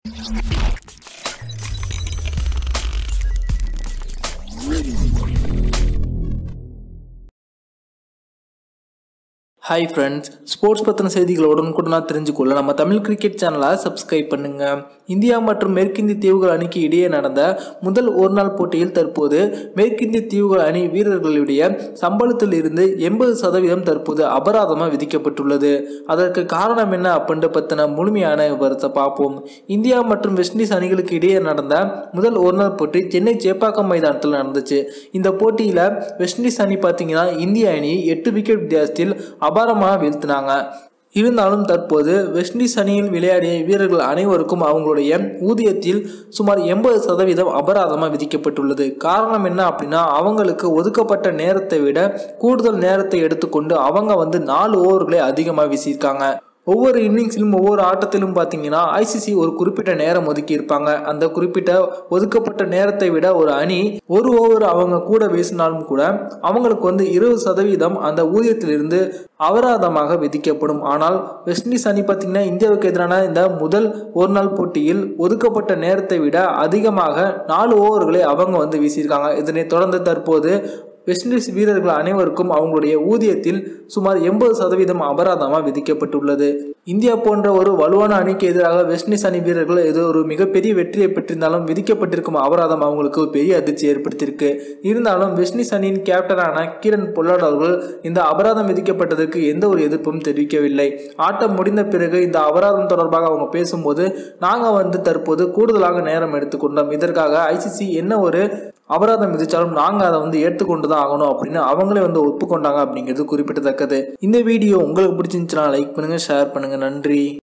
hi friends sports பற்றின செய்திகளை உடனுக்குடனாக தெரிஞ்சுக்கொள்ள நம்ம தமிழ் கிரிக்கெட் சேனலை சப்ஸ்கிரைப் பண்ணுங்க இந்தியா மற்றும் மேற்கிந்திய தீவுகள் அணிக்கு இடையே நடந்த முதல் ஒருநாள் போட்டியில் தற்போது மேற்கிந்திய தீவுகள் அணி வீரர்களுடைய சம்பளத்தில் இருந்து எண்பது சதவீதம் தற்போது அபராதமாக விதிக்கப்பட்டுள்ளது அதற்கு காரணம் என்ன அப்படின்ட்டு பற்றின முழுமையான விவரத்தை பார்ப்போம் இந்தியா மற்றும் வெஸ்ட் இண்டீஸ் அணிகளுக்கு இடையே நடந்த முதல் ஒருநாள் போட்டி சென்னை சேப்பாக்கம் மைதானத்தில் நடந்துச்சு இந்த போட்டியில் வெஸ்ட் இண்டீஸ் அணி பார்த்தீங்கன்னா இந்திய அணி எட்டு விக்கெட் வித்தியாசத்தில் அபாரமாக வீழ்த்தினாங்க இருந்தாலும் தற்போது வெஸ்ட் இண்டீஸ் அணியில் விளையாடிய வீரர்கள் அனைவருக்கும் அவங்களுடைய ஊதியத்தில் சுமார் எண்பது சதவீதம் அபராதமாக விதிக்கப்பட்டுள்ளது காரணம் என்ன அப்படின்னா அவங்களுக்கு ஒதுக்கப்பட்ட நேரத்தை விட கூடுதல் நேரத்தை எடுத்துக்கொண்டு அவங்க வந்து நாலு ஓவர்களை அதிகமாக வீசியிருக்காங்க ஒவ்வொரு இன்னிங்ஸிலும் ஒவ்வொரு ஆட்டத்திலும் பார்த்தீங்கன்னா ஐசிசி ஒரு குறிப்பிட்ட நேரம் ஒதுக்கி இருப்பாங்க அந்த குறிப்பிட்ட ஒதுக்கப்பட்ட நேரத்தை விட ஒரு அணி ஒரு ஓவர் அவங்க கூட வீசினாலும் கூட அவங்களுக்கு வந்து இருபது சதவீதம் அந்த ஊதியத்திலிருந்து அபராதமாக விதிக்கப்படும் ஆனால் வெஸ்ட் இண்டீஸ் அணி பார்த்தீங்கன்னா இந்தியாவுக்கு எதிரான இந்த முதல் ஒரு நாள் போட்டியில் ஒதுக்கப்பட்ட நேரத்தை விட அதிகமாக நாலு ஓவர்களை அவங்க வந்து வீசியிருக்காங்க இதனை தொடர்ந்து தற்போது வெஸ்ட் இண்டீஸ் வீரர்கள் அனைவருக்கும் அவங்களுடைய ஊதியத்தில் சுமார் எண்பது சதவீதம் அபராதமாக விதிக்கப்பட்டுள்ளது இந்தியா போன்ற ஒரு வலுவான அணிக்கு எதிராக வெஸ்ட் இண்டீஸ் அணி வீரர்கள் ஏதோ ஒரு மிகப்பெரிய வெற்றியை பெற்றிருந்தாலும் விதிக்கப்பட்டிருக்கும் அபராதம் அவங்களுக்கு ஒரு பெரிய அதிர்ச்சி ஏற்படுத்தியிருக்கு இருந்தாலும் வெஸ்ட் இண்டீஸ் அணியின் கேப்டனான கிரண் பொல்லாட் அவர்கள் இந்த அபராதம் விதிக்கப்பட்டதற்கு எந்த ஒரு எதிர்ப்பும் தெரிவிக்கவில்லை ஆட்டம் முடிந்த பிறகு இந்த அபராதம் தொடர்பாக அவங்க பேசும்போது நாங்கள் வந்து தற்போது கூடுதலாக நேரம் எடுத்துக்கொண்டோம் இதற்காக ஐசிசி என்ன ஒரு அபராதம் விதிச்சாலும் நாங்கள் அதை வந்து ஏற்றுக்கொண்டு தான் ஆகணும் அப்படின்னு அவங்களே வந்து ஒப்புக்கொண்டாங்க அப்படிங்கிறது குறிப்பிடத்தக்கது இந்த வீடியோ உங்களுக்கு பிடிச்சிருந்துச்சுன்னா லைக் பண்ணுங்கள் ஷேர் பண்ணுங்கள் நன்றி